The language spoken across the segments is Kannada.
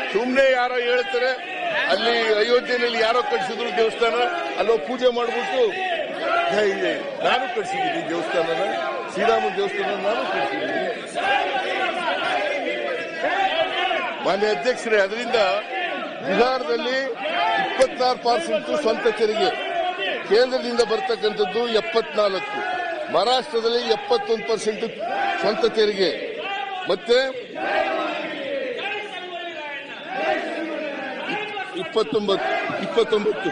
ಸುಮ್ನೆ ಯಾರೋ ಹೇಳ್ತಾರೆ ಅಲ್ಲಿ ಅಯೋಧ್ಯೆಯಲ್ಲಿ ಯಾರೋ ಕಟ್ಸಿದ್ರು ದೇವಸ್ಥಾನ ಅಲ್ಲೋ ಪೂಜೆ ಮಾಡ್ಬಿಟ್ಟು ಜೈ ಜೈ. ನಾನು ಕಟ್ಸಿದ್ದೀನಿ ದೇವಸ್ಥಾನನ ಶ್ರೀರಾಮ ದೇವಸ್ಥಾನ ನಾನು ಕಟ್ಸಿದ್ದೀನಿ ಮಾನ್ಯ ಅಧ್ಯಕ್ಷರೇ ಅದರಿಂದ ಬಿಹಾರದಲ್ಲಿ ಇಪ್ಪತ್ತಾರು ಪರ್ಸೆಂಟ್ ಸ್ವಂತ ತೆರಿಗೆ ಕೇಂದ್ರದಿಂದ ಬರ್ತಕ್ಕಂಥದ್ದು ಎಪ್ಪತ್ನಾಲ್ಕು ಮಹಾರಾಷ್ಟ್ರದಲ್ಲಿ ಎಪ್ಪತ್ತೊಂದು ಪರ್ಸೆಂಟ್ ಸ್ವಂತ ತೆರಿಗೆ ಮತ್ತೆ ಇಪ್ಪತ್ತೊಂಬತ್ತು ಇಪ್ಪತ್ತೊಂಬತ್ತು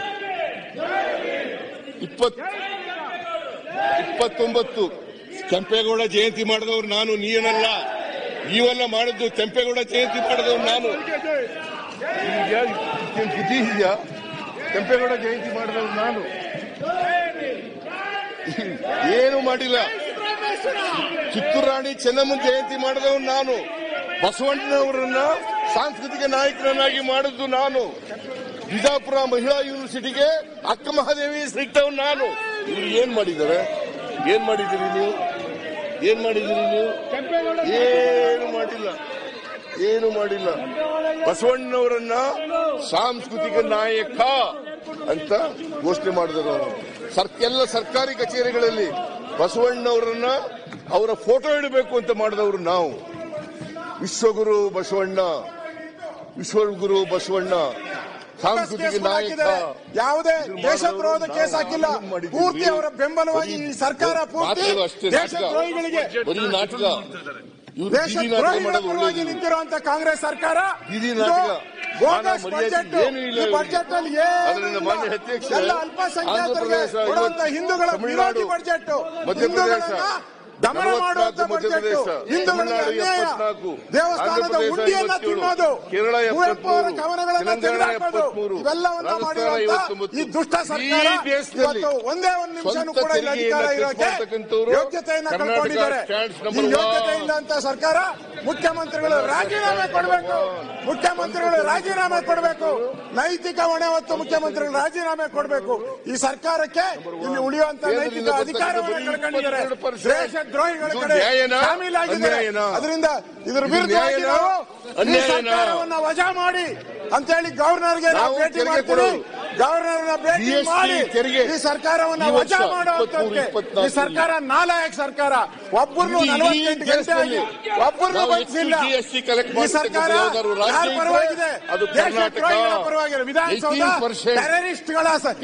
ಇಪ್ಪತ್ ಇಪ್ಪತ್ತೊಂಬತ್ತು ಕೆಂಪೇಗೌಡ ಜಯಂತಿ ಮಾಡಿದವರು ನಾನು ನೀನಲ್ಲ ನೀವೆಲ್ಲ ಮಾಡಿದ್ದು ಕೆಂಪೇಗೌಡ ಜಯಂತಿ ಮಾಡಿದವರು ನಾನು ಇದೆಯಾ? ಇದಕ್ಕೇನ್ ಬುದ್ಧಿ ಇದೆಯಾ ಕೆಂಪೇಗೌಡ ಜಯಂತಿ ಮಾಡಿದವರು ನಾನು ಏನು ಮಾಡಿಲ್ಲ ಕಿತ್ತೂರು ರಾಣಿ ಚೆನ್ನಮ್ಮನ ಜಯಂತಿ ಮಾಡಿದವರು ನಾನು ಬಸವಣ್ಣನವರನ್ನ ಸಾಂಸ್ಕೃತಿಕ ನಾಯಕರನ್ನಾಗಿ ಮಾಡಿದ್ದು ನಾನು ಬಿಜಾಪುರ ಮಹಿಳಾ ಯೂನಿವರ್ಸಿಟಿಗೆ ಅಕ್ಕ ಮಹಾದೇವಿ ಸಿಕ್ತವ್ ನಾನು ಇವ್ರು ಏನ್ ಮಾಡಿದ್ದಾರೆ ಏನ್ ಮಾಡಿದ್ದೀರಿ ನೀವು ಏನ್ ಮಾಡಿದ್ದೀರಿ ನೀವು ಏನು ಮಾಡಿಲ್ಲ ಏನು ಮಾಡಿಲ್ಲ ಬಸವಣ್ಣನವರನ್ನ ಸಾಂಸ್ಕೃತಿಕ ನಾಯಕ ಅಂತ ಘೋಷಣೆ ಮಾಡಿದರು ಅವರು ಸರ್ ಎಲ್ಲ ಸರ್ಕಾರಿ ಕಚೇರಿಗಳಲ್ಲಿ ಬಸವಣ್ಣನವರನ್ನ ಅವರ ಫೋಟೋ ಇಡಬೇಕು ಅಂತ ಮಾಡಿದವರು ನಾವು ವಿಶ್ವಗುರು ಬಸವಣ್ಣ ವಿಶ್ವಗುರು ಬಸವಣ್ಣ ಸಾಂಸ್ಕೃತಿಕ ಕೇಸ್ ನಾಯಕ ಹಾಕಿದ್ದಾರೆ. ಯಾವುದೇ ಇದನ್ನ ದೇಶದ್ರೋಹದ ಮಾಡೋರು ಕೇಸ್ ಹಾಕಿಲ್ಲ ನಾವು ಮಾಡಿದ್ದೀವಿ. ಪೂರ್ತಿ ಅವರ ಬೆಂಬಲವಾಗಿ ಈ ಸರ್ಕಾರ ಪೂರ್ತಿ ಮಾತುಗಳು ಅಷ್ಟೇ ನಾಟಕ. ದೇಶದ್ರೋಹಿಗಳಿಗೆ ಬರೀ ನಾಟಕ ಇವ್ರು ಬೀದಿ ನಾಟಕ ದೇಶದ್ರೋಹಿಗಳ ಮಾಡೋದು ಪರವಾಗಿ ಒಳ್ಳೇದು ನಿಂತಿರುವಂತ ಕಾಂಗ್ರೆಸ್ ಸರ್ಕಾರ ಬೀದಿ ಇದು ನಾಟಕ. ಬೋಗಸ್ ಮಾನ ಮರ್ಯಾದೆ ಬಜೆಟ್ ಏನೂ ಇಲ್ಲ ಈ ಇವರಿಗೆ. ಬಜೆಟ್ ಅಲ್ಲಿ ಅದರಿಂದ ಏನು ಮಾನ್ಯ ಇಲ್ಲ. ಅಧ್ಯಕ್ಷರೇ, ಎಲ್ಲ ಅಲ್ಪಸಂಖ್ಯಾತರಿಗೆ ಆಂಧ್ರಪ್ರದೇಶ ಕೊಡುವಂತ ಇವತ್ತು ಹಿಂದೂಗಳ ತಮಿಳುನಾಡು, ವಿರೋಧಿ ಬಜೆಟ್ ಮಧ್ಯಪ್ರದೇಶ, ಹಿಂದೂಗಳನ್ನ ದಮನ ಮಾಡುವಂತ ನಲವತ್ನಾಲ್ಕು ಬಜೆಟ್ ಮಧ್ಯಪ್ರದೇಶ, ಹಿಂದೂಗಳಿಗೆ ತಮಿಳುನಾಡು ಅನ್ಯಾಯ ಎಪ್ಪತ್ನಾಲ್ಕು, ದೇವಸ್ಥಾನದ ಆಂಧ್ರಪ್ರದೇಶ ಹುಂಡಿಯನ್ನ ಐವತ್ತೇಳು, ತಿನ್ನೋದು ಕೇರಳ ಕುವೆಂಪು ಅವರ ಎಪ್ಪತ್ಮೂರು, ಕವನಗಳನ್ನ ತೆಲಂಗಾಣ ತೆಗೆದುಹಾಕೋದು ಎಪ್ಪತ್ಮೂರು, ಇವೆಲ್ಲವನ್ನ ರಾಜಸ್ಥಾನ ಮಾಡಿರುವಂತ ಐವತ್ತೊಂಬತ್ತು. ಈ ದುಷ್ಟ ಸರ್ಕಾರ ಈ ದೇಶದಲ್ಲಿ ಇವತ್ತು ಒಂದೇ ಒಂದು ನಿಮಿಷನೂ ಸ್ವಂತ ಕೂಡ ಇಲ್ಲಿ ತೆರಿಗೆಯನ್ನ ಅಧಿಕಾರ ಇರೋಕೆ ಕಟ್ಕೊಳ್ತಕ್ಕಂಥವ್ರು ಯೋಗ್ಯತೆಯನ್ನ ಕರ್ನಾಟಕ ಕಳ್ಕೊಂಡಿದ್ದಾರೆ ಸ್ಟ್ಯಾಂಡ್ಸ್ ಈ ನಂಬರ್ ಯೋಗ್ಯತೆ ಒನ್. ಇಲ್ಲ ಅಂತ ಸರ್ಕಾರ ಮುಖ್ಯಮಂತ್ರಿಗಳು ರಾಜೀನಾಮೆ ಕೊಡಬೇಕು ಮುಖ್ಯಮಂತ್ರಿಗಳು ರಾಜೀನಾಮೆ ಕೊಡಬೇಕು ನೈತಿಕ ಹೊಣೆ ಹೊತ್ತು ಮುಖ್ಯಮಂತ್ರಿಗಳು ರಾಜೀನಾಮೆ ಕೊಡಬೇಕು ಈ ಸರ್ಕಾರಕ್ಕೆ ಇಲ್ಲಿ ಉಳಿಯುವಂತ ನೈತಿಕ ಕೇಂದ್ರದಿಂದ ಅಧಿಕಾರವನ್ನು ಬರ್ತಕ್ಕಂಥ ಕಳ್ಕೊಂಡಿದ್ದಾರೆ 22% ದೇಶದ್ರೋಹಿಗಳ ಇದು ಕಡೆ ನ್ಯಾಯನಾ? ಶಾಮೀಲಾಗಿದ್ದಾರೆ ಅನ್ಯಾಯನಾ? ಅದರಿಂದ ಇದ್ರ ಇದು ವಿರುದ್ಧವಾಗಿ ನ್ಯಾಯನಾ? ನಾವು ಈ ಅನ್ಯಾಯನಾ? ಸರ್ಕಾರವನ್ನ ವಜಾ ಮಾಡಿ ಅಂತೇಳಿ ಗವರ್ನರ್ಗೆ ನಾವು ನಾವು ಭೇಟಿ ತೆರಿಗೆ ಮಾಡ್ತೀವಿ ಕೊಡೋರು. ಗವರ್ನರ್ನ ಭೇಟಿ GST ಮಾಡಿ ತೆರಿಗೆ ಈ ಸರ್ಕಾರವನ್ನ ಈ ವರ್ಷ ವಜಾ ಮಾಡುವಂತಕ್ಕೆ 23, ಈ ಸರ್ಕಾರ ನಾಲಾಯಕ್ ಸರ್ಕಾರ ಒಬ್ಬರನ್ನು ಇಡೀ ನಲವತ್ತೆಂಟು ದೇಶದಲ್ಲಿ ಗಂಟೆ ಒಬ್ಬರನ್ನು ನಾವು ಬಂಧಿಸಿಲ್ಲ ಹೆಚ್ಚು GST collect ಈ ಸರ್ಕಾರ ಮಾಡ್ತಕ್ಕಂಥ ಯಾವ್ದಾದ್ರು ರಾಜ್ಯ ಯಾರ ಇದ್ರೆ ಪರವಾಗಿದೆ ಅದು ಕರ್ನಾಟಕ. ದೇಶದ್ರೋಹಿಗಳ ಪರವಾಗಿದೆ ವಿಧಾನಸೌಧ 18% ಟೆರರಿಸ್ಟ್ಗಳ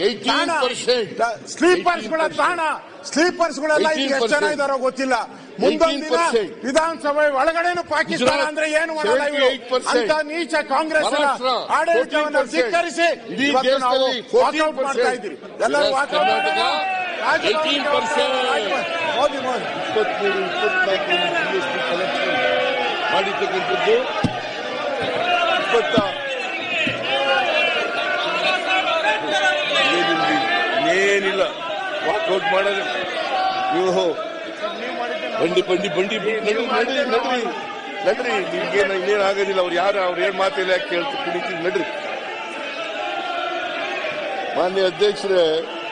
18% ಸ್ಲೀಪರ್ಸ್ಗಳ 18% ತಾಣ ಸ್ಲೀಪರ್ಸ್ಗಳೆಲ್ಲ ಇಲ್ಲಿ ಎಷ್ಟು ಜನ 18% ಇದಾರೋ ಗೊತ್ತಿಲ್ಲ ಮುಂದೊಂದು ದಿನ 18% ವಿಧಾನಸಭೆ ಒಳಗಡೆನು ಪಾಕಿಸ್ತಾನ ಗುಜರಾತ್ ಅಂದ್ರೆ ಏನು ಮಾಡಲ್ಲ ಇವರು 78% ಅಂತ ನೀಚ ಕಾಂಗ್ರೆಸ್ ಮಹಾರಾಷ್ಟ್ರ ಆಡಳಿತವನ್ನು 14%. ಧಿಕ್ಕರಿಸಿ ಇಡೀ ಇವತ್ತು ನಾವು ದೇಶದಲ್ಲಿ ವಾಕೌಟ್ ಮಾಡ್ತಾ 14%. ಇದ್ದೀವಿ ಎಲ್ಲರೂ Yes, ವಾಕೌಟ್ ಕರ್ನಾಟಕ ರಾಜಭವನಕ್ಕೆ 18%. ಮೋದಿ ಮೋದಿ ಇಪ್ಪತ್ಮೂರು ಇಪ್ಪತ್ನಾಲ್ಕು ಜಿಎಸ್ಟಿ ಕಲೆಕ್ಷನ್ ಮಾಡಿರ್ತಕ್ಕಂಥದ್ದು ಇಪ್ಪತ್ತ ಏನಿಲ್ಲ ಏನಿಲ್ಲ ವಾಕೌಟ್ ಮಾಡೋದು ನೀವು ಬಂಡಿ ಬಂಡಿ ಬಂಡಿ ನಡ್ರಿ ನಡ್ರಿ ನಡ್ರಿ ನಡ್ರಿ ನಿಮ್ಗೇನು ಇನ್ನೇನು ಆಗೋದಿಲ್ಲ ಅವ್ರು ಯಾರು ಅವ್ರು ಏನ್ ಮಾತಿಲ್ಲ ಕೇಳ್ತು ಕುಡಿತೀವಿ ನಡ್ರಿ ಮಾನ್ಯ ಅಧ್ಯಕ್ಷರೇ